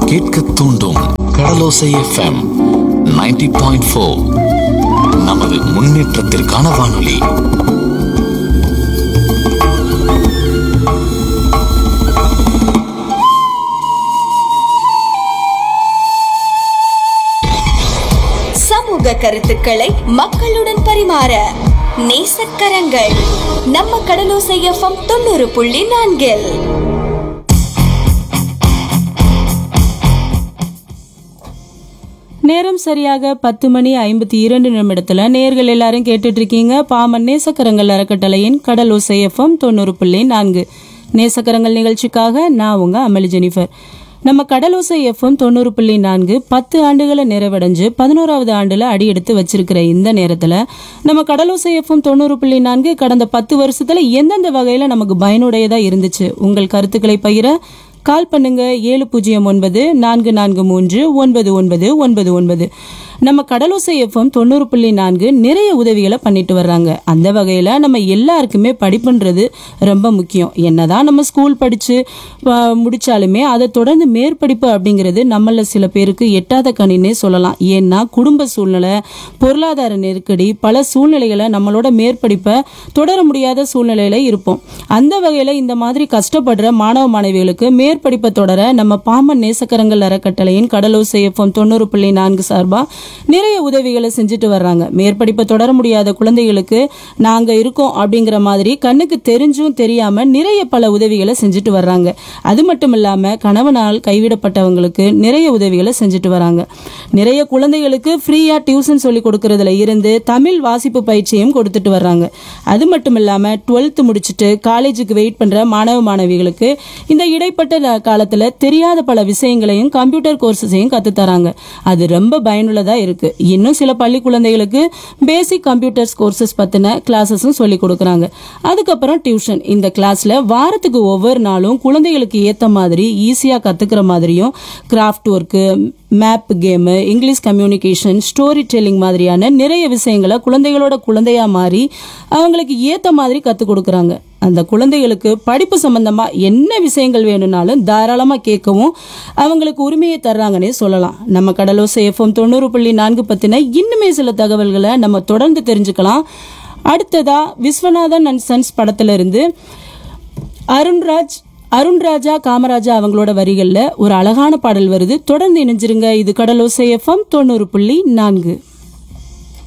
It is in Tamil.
கேட்க தூண்டும் கடலோசை எஃப்எம் 90.4 பாயிண்ட் ஃபோர் நமது முன்னேற்றத்திற்கான வானொலி சமூக கருத்துக்களை மக்களுடன் பரிமாற நேசக்கரங்கள் நம்ம கடலோசை எஃப்எம் தொண்ணூறு புள்ளி நான்கில் நேரம் சரியாக பத்து மணி ஐம்பத்தி இரண்டு நிமிடத்துல நேர்கள் எல்லாரும் கேட்டுட்டு இருக்கீங்க பாமன் நேசக்கரங்கள் அறக்கட்டளையின் கடல் ஓசை எஃப்எம் தொண்ணூறு புள்ளி நான்கு நேசக்கரங்கள் நிகழ்ச்சிக்காக நான் உங்க அமளி ஜெனிஃபர் நம்ம கடலோசை எஃப்எம் தொண்ணூறு புள்ளி நான்கு பத்து ஆண்டுகளை நிறைவடைஞ்சு பதினோராவது ஆண்டுல அடி எடுத்து வச்சிருக்கிற இந்த நேரத்துல நம்ம கடலோசை எஃப்எம் தொண்ணூறு புள்ளி நான்கு கடந்த பத்து வருஷத்துல எந்தெந்த வகையில நமக்கு பயனுடையதா இருந்துச்சு உங்கள் கருத்துக்களை பகிர கால் பண்ணுங்க ஏழு பூஜ்ஜியம் ஒன்பது நான்கு நான்கு மூன்று ஒன்பது ஒன்பது ஒன்பது ஒன்பது நம்ம கடலோசை எஃப்எம் தொண்ணூறு புள்ளி நான்கு நிறைய உதவிகளை பண்ணிட்டு வர்றாங்க அந்த வகையில் நம்ம எல்லாருக்குமே படிப்புன்றது ரொம்ப முக்கியம் என்னதான் நம்ம ஸ்கூல் படித்து முடிச்சாலுமே அதை தொடர்ந்து மேற்படிப்பு அப்படிங்கிறது நம்மள சில பேருக்கு எட்டாத கணினே சொல்லலாம் ஏன்னா குடும்ப சூழ்நிலை பொருளாதார நெருக்கடி பல சூழ்நிலைகளை நம்மளோட மேற்படிப்பை தொடர முடியாத சூழ்நிலையில இருப்போம் அந்த வகையில் இந்த மாதிரி கஷ்டப்படுற மாணவ மாணவிகளுக்கு மேற்படிப்பை தொடர நம்ம பாமன் நேசக்கரங்கள் அறக்கட்டளையின் கடலோசை எஃப்எம் தொண்ணூறு புள்ளி நான்கு சார்பா நிறைய உதவிகளை செஞ்சுட்டு வர்றாங்க மேற்படிப்பை தொடர முடியாத குழந்தைகளுக்கு நாங்க இருக்கோம் அப்படிங்கிற மாதிரி கண்ணுக்கு தெரிஞ்சும் தெரியாம நிறைய பல உதவிகளை செஞ்சுட்டு வர்றாங்க அது மட்டும் இல்லாம கணவனால் கைவிடப்பட்டவங்களுக்கு நிறைய உதவிகளை செஞ்சுட்டு வராங்க நிறைய குழந்தைகளுக்கு ஃப்ரீயா டியூஷன் சொல்லி கொடுக்கறதுல இருந்து தமிழ் வாசிப்பு பயிற்சியும் கொடுத்துட்டு வர்றாங்க அது மட்டும் இல்லாம டுவெல்த் முடிச்சுட்டு காலேஜுக்கு வெயிட் பண்ற மாணவ மாணவிகளுக்கு இந்த இடைப்பட்ட ந- காலத்துல தெரியாத பல விஷயங்களையும் கம்ப்யூட்டர் கோர்சஸையும் கத்து தராங்க அது ரொம்ப பயனுள்ளதா இருக்கு இன்னும் சில பள்ளி குழந்தைகளுக்கு பேசிக் கம்ப்யூட்டர்ஸ் கோர்சஸ் பத்தின கிளாஸஸும் சொல்லி கொடுக்கறாங்க அதுக்கப்புறம் டியூஷன் இந்த கிளாஸ்ல வாரத்துக்கு ஒவ்வொரு நாளும் குழந்தைகளுக்கு ஏத்த மாதிரி ஈஸியா கத்துக்கிற மாதிரியும் craft work map game English communication story telling மாதிரியான நிறைய விஷயங்களை குழந்தைகளோட குழந்தையா மாறி அவங்களுக்கு ஏத்த மாதிரி கத்துக் கொடுக்கறாங்க அந்த குழந்தைகளுக்கு படிப்பு சம்பந்தமா என்ன விஷயங்கள் வேணும்னாலும் தாராளமா கேட்கவும் அவங்களுக்கு உரிமையை தர்றாங்கன்னே சொல்லலாம் நம்ம கடலோசை எஃப்எம் தொண்ணூறு புள்ளி நான்கு பத்தின இன்னுமே சில தகவல்களை நம்ம தொடர்ந்து தெரிஞ்சுக்கலாம் அடுத்ததா விஸ்வநாதன் அண்ட் சன்ஸ் படத்துல இருந்து அருண்ராஜ் அருண்ராஜா காமராஜா அவங்களோட வரிகள்ல ஒரு அழகான பாடல் வருது தொடர்ந்து இணைஞ்சிருங்க இது கடலோசை எஃப்எம் தொண்ணூறு புள்ளி நான்கு